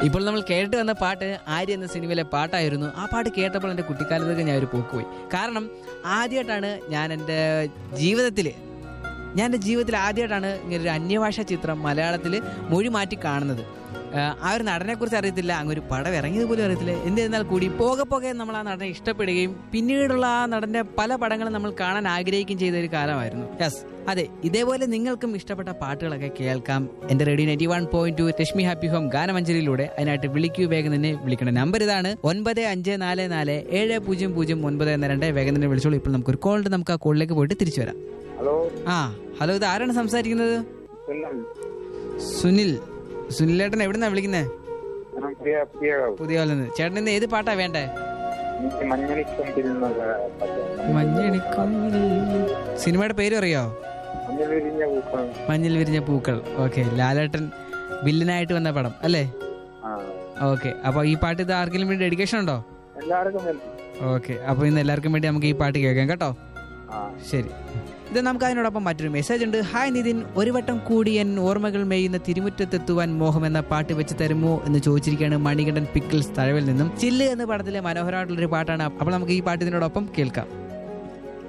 ഇപ്പോൾ നമ്മൾ കേട്ട് വന്ന പാട്ട് ആര്യ എന്ന സിനിമയിലെ പാട്ടായിരുന്നു ആ പാട്ട് കേട്ടപ്പോൾ എൻ്റെ കുട്ടിക്കാലത്തേക്ക് ഞാൻ ഒരു പോക്ക് പോയി കാരണം ആദ്യമായിട്ടാണ് ഞാൻ എൻ്റെ ജീവിതത്തിൽ ഞാൻ എൻ്റെ ജീവിതത്തിൽ ആദ്യമായിട്ടാണ് ഇങ്ങനെ ഒരു അന്യഭാഷാ ചിത്രം മലയാളത്തിൽ മൊഴി മാറ്റി കാണുന്നത് ആഹ് ആ ഒരു നടനെക്കുറിച്ച് അറിയത്തില്ല അങ്ങ് ഒരു പടം ഇറങ്ങിയത് പോലും അറിയത്തില്ല എന്നിരുന്നാൽ കൂടി പോകെ പോകെ നമ്മൾ ആ നടനെ ഇഷ്ടപ്പെടുകയും പിന്നീടുള്ള ആ നടന്റെ പല പടങ്ങളും നമ്മൾ കാണാൻ ആഗ്രഹിക്കുകയും ചെയ്ത ഒരു കാലമായിരുന്നു യെസ് അതെ ഇതേപോലെ നിങ്ങൾക്കും ഇഷ്ടപ്പെട്ട പാട്ടുകളൊക്കെ കേൾക്കാം എൻ്റെ radio ninety one point two Reshmi happy home ഗാനമഞ്ജരിയിലൂടെ അതിനായിട്ട് വിളിക്കൂ വേഗം തന്നെ വിളിക്കണം നമ്പർ ഇതാണ് ഒൻപത് അഞ്ച് നാല് നാല് ഏഴ് പൂജ്യം പൂജ്യം ഒൻപത് എന്ന രണ്ട് വേഗം തന്നെ വിളിച്ചോളൂ ഇപ്പോൾ നമുക്കൊരു കോൾ ഉണ്ട് നമുക്ക് ആ കോളിലേക്ക് പോയിട്ട് തിരിച്ചു വരാം ഹലോ ആ ഹലോ ഇത് ആരാണ് സംസാരിക്കുന്നത് സുനിൽ സുനിൽ സുനിലേട്ടൻ എവിടുന്നാ വിളിക്കുന്നത് ഞാൻ പ്രിയ പ്രിയ പുതിയ പോലെ നിന്ന് ചേട്ടൻ ഇന്ന് ഏത് പാട്ടാ വേണ്ടേ എനിക്ക് മഞ്ഞളിക്കൊണ്ടിൽ എന്നുള്ള പാട്ട്. മഞ്ഞണിക്കൊമ്പിൽ സിനിമയുടെ പേര് അറിയോ മഞ്ഞൾ വിരിഞ്ഞ പൂക്കൾ മഞ്ഞിൽ വിരിഞ്ഞ പൂക്കൾ ഓക്കെ ലാലേട്ടൻ വില്ലനായിട്ട് വന്ന പടം അല്ലേ ആ ഓക്കെ അപ്പോൾ ഈ പാട്ട് ഇത് ആർക്കെങ്കിലും വേണ്ടി ഡെഡിക്കേഷൻ ഉണ്ടോ എല്ലാവർക്കും വേണ്ടി. ഓക്കെ അപ്പോൾ ഇന്ന് എല്ലാവർക്കും വേണ്ടി നമുക്ക് ഈ പാട്ട് കേൾക്കാം കേട്ടോ ആ ശരി ഇത് നമുക്ക് അതിനോടൊപ്പം മറ്റൊരു മെസ്സേജ് ഉണ്ട് ഹായ് നിതിൻ ഒരു വട്ടം കൂടി എൻ ഓർമ്മകൾ മേയുന്ന തിരുമുറ്റത്തെത്തുവാൻ മോഹം എന്ന പാട്ട് വെച്ച് തരുമോ എന്ന് ചോദിച്ചിരിക്കുകയാണ് മണികണ്ഠൻ പിക്കിൾസ് തഴവിൽ നിന്നും ചില്ല് എന്ന പടത്തിലെ മനോഹരമായിട്ടുള്ളൊരു പാട്ടാണ് അപ്പോൾ നമുക്ക് ഈ പാട്ട് ഇതിനോടൊപ്പം കേൾക്കാം